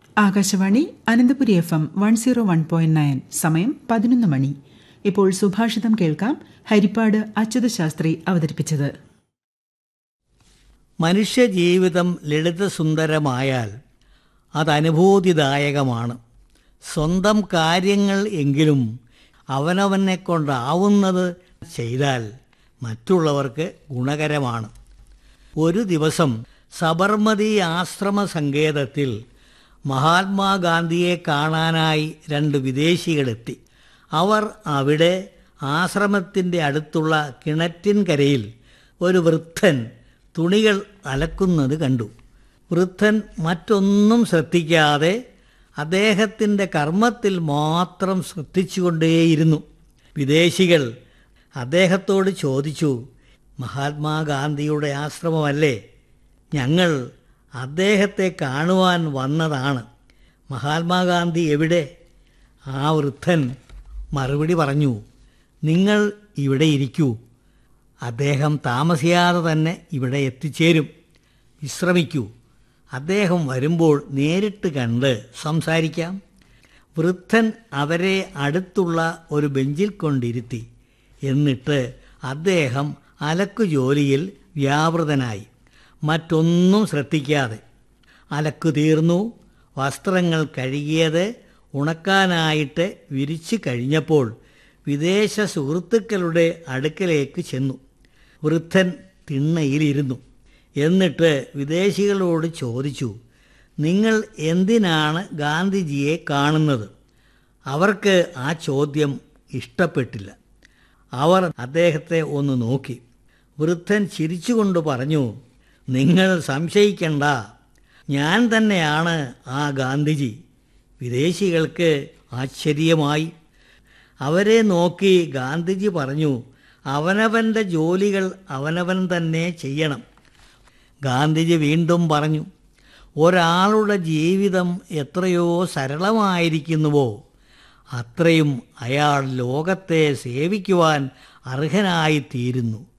Akashvani Ananthapuri F M one zero one point nine സമയം പതിനൊന്ന് മണി ഇപ്പോൾ സുഭാഷിതം കേൾക്കാം ഹരിപ്പാട് അച്യുത ശാസ്ത്രി അവതരിപ്പിച്ചത് മനുഷ്യജീവിതം ലളിതസുന്ദരമായാൽ അത് അനുഭൂതിദായകമാണ് സ്വന്തം കാര്യങ്ങൾ എങ്കിലും അവനവനെ കൊണ്ടാവുന്നത് ചെയ്താൽ മറ്റുള്ളവർക്ക് ഗുണകരമാണ് ഒരു ദിവസം സബർമതി ആശ്രമ സങ്കേതത്തിൽ മഹാത്മാഗാന്ധിയെ കാണാനായി രണ്ട് വിദേശികളെത്തി അവർ അവിടെ ആശ്രമത്തിൻ്റെ അടുത്തുള്ള കിണറ്റിൻകരയിൽ ഒരു വൃദ്ധൻ തുണികൾ അലക്കുന്നത് കണ്ടു വൃദ്ധൻ മറ്റൊന്നും ശ്രദ്ധിക്കാതെ അദ്ദേഹത്തിൻ്റെ കർമ്മത്തിൽ മാത്രം ശ്രദ്ധിച്ചുകൊണ്ടേയിരുന്നു വിദേശികൾ അദ്ദേഹത്തോട് ചോദിച്ചു മഹാത്മാഗാന്ധിയുടെ ആശ്രമമല്ലേ ഞങ്ങൾ അദ്ദേഹത്തെ കാണുവാൻ വന്നതാണ് മഹാത്മാഗാന്ധി എവിടെ ആ വൃദ്ധൻ മറുപടി പറഞ്ഞു നിങ്ങൾ ഇവിടെ ഇരിക്കൂ അദ്ദേഹം താമസിയാതെ തന്നെ ഇവിടെ എത്തിച്ചേരും വിശ്രമിക്കൂ അദ്ദേഹം വരുമ്പോൾ നേരിട്ട് കണ്ട് സംസാരിക്കാം വൃദ്ധൻ അവരെ അടുത്തുള്ള ഒരു ബെഞ്ചിൽ കൊണ്ടിരുത്തി എന്നിട്ട് അദ്ദേഹം അലക്കു ജോലിയിൽ വ്യാപൃതനായി മറ്റൊന്നും ശ്രദ്ധിക്കാതെ അലക്കു തീർന്നു വസ്ത്രങ്ങൾ കഴുകിയത് ഉണക്കാനായിട്ട് വിരിച്ചു കഴിഞ്ഞപ്പോൾ വിദേശ സുഹൃത്തുക്കളുടെ അടുക്കലേക്ക് ചെന്നു വൃദ്ധൻ തിണ്ണയിലിരുന്നു എന്നിട്ട് വിദേശികളോട് ചോദിച്ചു നിങ്ങൾ എന്തിനാണ് ഗാന്ധിജിയെ കാണുന്നത് അവർക്ക് ആ ചോദ്യം ഇഷ്ടപ്പെട്ടില്ല അവർ അദ്ദേഹത്തെ ഒന്ന് നോക്കി വൃദ്ധൻ ചിരിച്ചുകൊണ്ട് പറഞ്ഞു നിങ്ങൾ സംശയിക്കണ്ട ഞാൻ തന്നെയാണ് ആ ഗാന്ധിജി വിദേശികൾക്ക് ആശ്ചര്യമായി അവരെ നോക്കി ഗാന്ധിജി പറഞ്ഞു അവനവൻ്റെ ജോലികൾ അവനവൻ തന്നെ ചെയ്യണം ഗാന്ധിജി വീണ്ടും പറഞ്ഞു ഒരാളുടെ ജീവിതം എത്രയോ സരളമായിരിക്കുന്നുവോ അത്രയും അയാൾ ലോകത്തെ സേവിക്കുവാൻ അർഹനായിത്തീരുന്നു